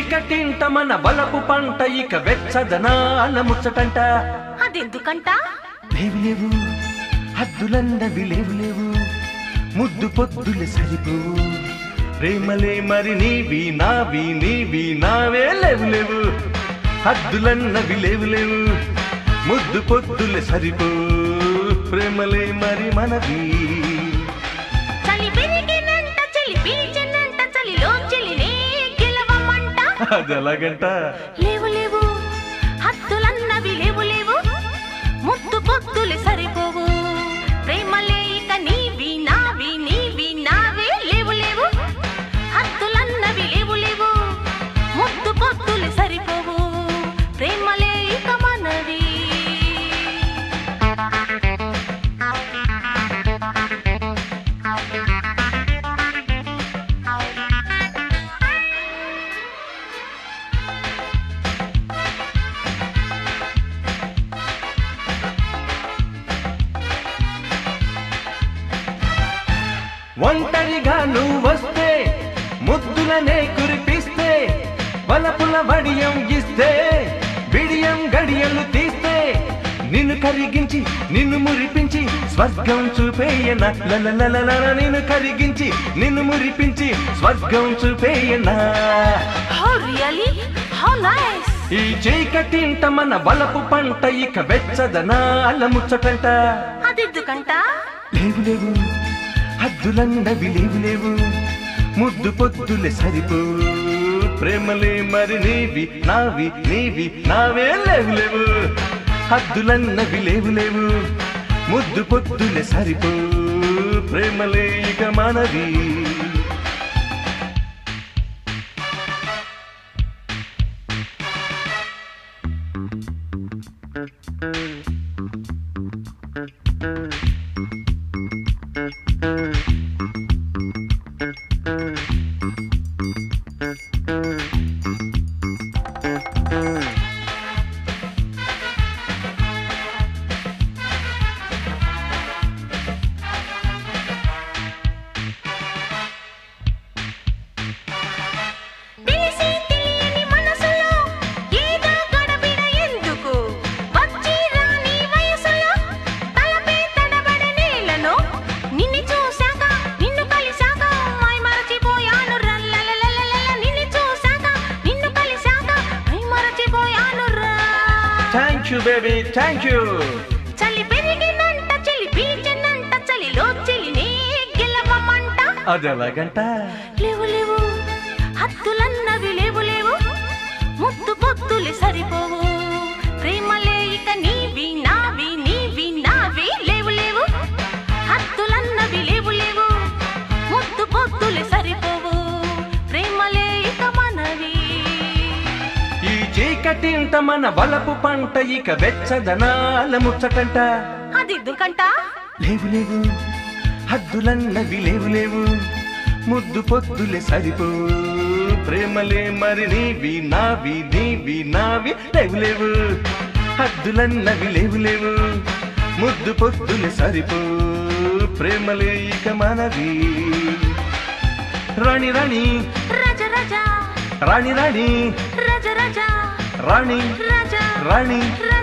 చీకటింట మన బలపు పంట ఇక వెచ్చదనాల ముచ్చటంట అదెందుకంట లేవు లేవు హద్దులన్నవి లేవు లేవు ముద్దు పొద్దులు సరిపోవు ప్రేమలే మరి నీవి నావి నీవి నావే లేవు లేవు హద్దులన్నవి లేవు లేవు ముద్దు పొద్దులు సరిపోవు ప్రేమలే మరి మనవి చలి పెరిగినంట చలి పీల్చినంట చలిలో చలినే గెలవమంట అది ఎలాగంట లేవు లేవు హద్దులన్నవి లేవు లేవు ముద్దు పొద్దులు సరిపోవు ప్రేమలే ఇక నీవి నావి నీవి నావే లేవు లేవు హద్దులన్నవి లేవు లేవు ముద్దు పొద్దులు సరిపోవు ప్రేమలే ఇక మనవి ఒంటరిగా నువ్వు వస్తే ముద్దులనే కురిపిస్తే వలపుల వడియం ఇస్తే బిడియం గడియలు తీస్తే నిన్ను కరిగించి నిన్ను మురిపించి స్వర్గం చూపేయన లలలలల నిన్ను కరిగించి నిన్ను మురిపించి స్వర్గం చూపేయనా హౌ రియలీ హౌ నైస్ ఈ చీకటింట మన బలపు పంట ఇక వెచ్చదనాల ముచ్చటంట అదెందుకంట లేవు లేవు హద్దులన్నవి లేవు లేవు ముద్దు పొద్దులే సరిపో ప్రేమలే మరి నీవి నావి నీవి నావే లేవు లేవు హద్దులన్నవి లేవు లేవు ముద్దు పొద్దులే సరిపో ప్రేమలే ఇక మనవి తెలిసి తెలియని మనసులో ఏదో గడబిడ ఎందుకు వచ్చి రాని వయసులో తలపై తడబడ నేలను నిన్ను చూశాక నిన్ను కలిశాక మై మరచిపోయాను రల్లలలలల నిన్ను చూశాక నిన్ను కలిశాక మై మరచిపోయాను రా thank you baby thank you చలి పెరిగినంట చలి పీల్చినంట చలిలో చలినే గెలవమంట అది ఎలాగంట లేవు లేవు హద్దులన్నవి లేవు లేవు ముద్దు పొద్దులు సరిపోవు ప్రేమలే ఇక నీవి నావి నీవి నావి లేవు లేవు హద్దులన్నవి లేవు లేవు ముద్దు పొద్దులు సరిపోవు ప్రేమలే ఇక మనవి ఈ చీకటింట మన బలపు పంట ఇక వెచ్చదనాల ముచ్చటంట అదెందుకంట లేవు లేవు హద్దులన్నవి లేవు లేవు ముద్దు పొద్దులే సరిపో ప్రేమలే మరి నీవి నావి నీవి నావి లేవు లేవు హద్దులన్నవి లేవు లేవు ముద్దు పొద్దులే సరిపో ప్రేమలే ఇక మనవి రాణి రాణి రజ రజ రాణి రాణి రజ రజ రాణి రజ రాణి రజ